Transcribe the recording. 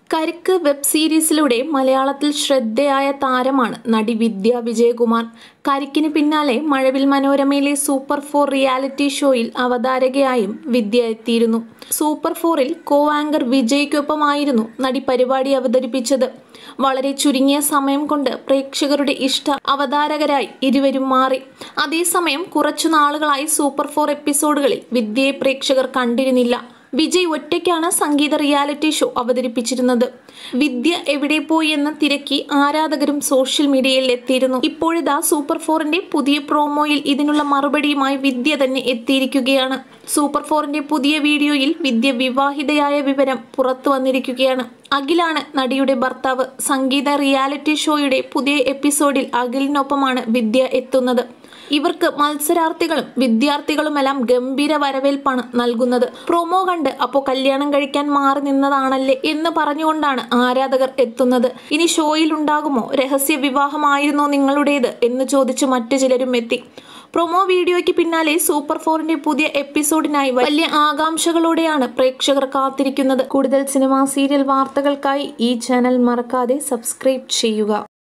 കരിക്ക് വെബ് സീരീസിലൂടെ മലയാളത്തിൽ ശ്രദ്ധേയായ താരമാണ് നടി വിദ്യ വിജയകുമാർ കരിക്കിന് പിന്നാലെ മഴവിൽ മനോരമയിലെ സൂപ്പർ ഫോർ റിയാലിറ്റി ഷോയിൽ അവതാരകയായും വിദ്യ എത്തിയിരുന്നു സൂപ്പർ ഫോറിൽ കോ ആങ്കർ വിജയ്ക്കൊപ്പമായിരുന്നു നടി പരിപാടി അവതരിപ്പിച്ചത് വളരെ ചുരുങ്ങിയ സമയം കൊണ്ട് പ്രേക്ഷകരുടെ ഇഷ്ട അവതാരകരായി ഇരുവരും മാറി അതേസമയം കുറച്ചു നാളുകളായി സൂപ്പർ ഫോർ എപ്പിസോഡുകളിൽ വിദ്യയെ പ്രേക്ഷകർ കണ്ടിരുന്നില്ല വിജയ് ഒറ്റയ്ക്കാണ് സംഗീത റിയാലിറ്റി ഷോ അവതരിപ്പിച്ചിരുന്നത് വിദ്യ എവിടെ പോയി എന്ന് തിരക്കി ആരാധകരും സോഷ്യൽ മീഡിയയിൽ എത്തിയിരുന്നു ഇപ്പോഴിതാ സൂപ്പർ ഫോറിന്റെ പുതിയ പ്രോമോയിൽ ഇതിനുള്ള മറുപടിയുമായി വിദ്യ തന്നെ എത്തിയിരിക്കുകയാണ് സൂപ്പർ ഫോറിന്റെ പുതിയ വീഡിയോയിൽ വിദ്യ വിവാഹിതയായ വിവരം പുറത്തു വന്നിരിക്കുകയാണ് അഖിലാണ് നടിയുടെ ഭർത്താവ് സംഗീത റിയാലിറ്റി ഷോയുടെ പുതിയ എപ്പിസോഡിൽ അഖിലിനൊപ്പമാണ് വിദ്യ എത്തുന്നത് ഇവർക്ക് മത്സരാർത്ഥികളും വിദ്യാർത്ഥികളുമെല്ലാം ഗംഭീര വരവേൽപ്പാണ് നൽകുന്നത് പ്രൊമോ കണ്ട് അപ്പോൾ കല്യാണം കഴിക്കാൻ മാറി നിന്നതാണല്ലേ എന്ന് പറഞ്ഞുകൊണ്ടാണ് ആരാധകർ എത്തുന്നത് ഇനി ഷോയിൽ ഉണ്ടാകുമോ രഹസ്യ വിവാഹമായിരുന്നോ നിങ്ങളുടേത് എന്ന് ചോദിച്ച് മറ്റു ചിലരും എത്തി പ്രൊമോ വീഡിയോയ്ക്ക് പിന്നാലെ സൂപ്പർ ഫോറിന്റെ പുതിയ എപ്പിസോഡിനായി വലിയ ആകാംക്ഷകളോടെയാണ് പ്രേക്ഷകർ കാത്തിരിക്കുന്നത് കൂടുതൽ സിനിമാ സീരിയൽ വാർത്തകൾക്കായി ഈ ചാനൽ മറക്കാതെ സബ്സ്ക്രൈബ് ചെയ്യുക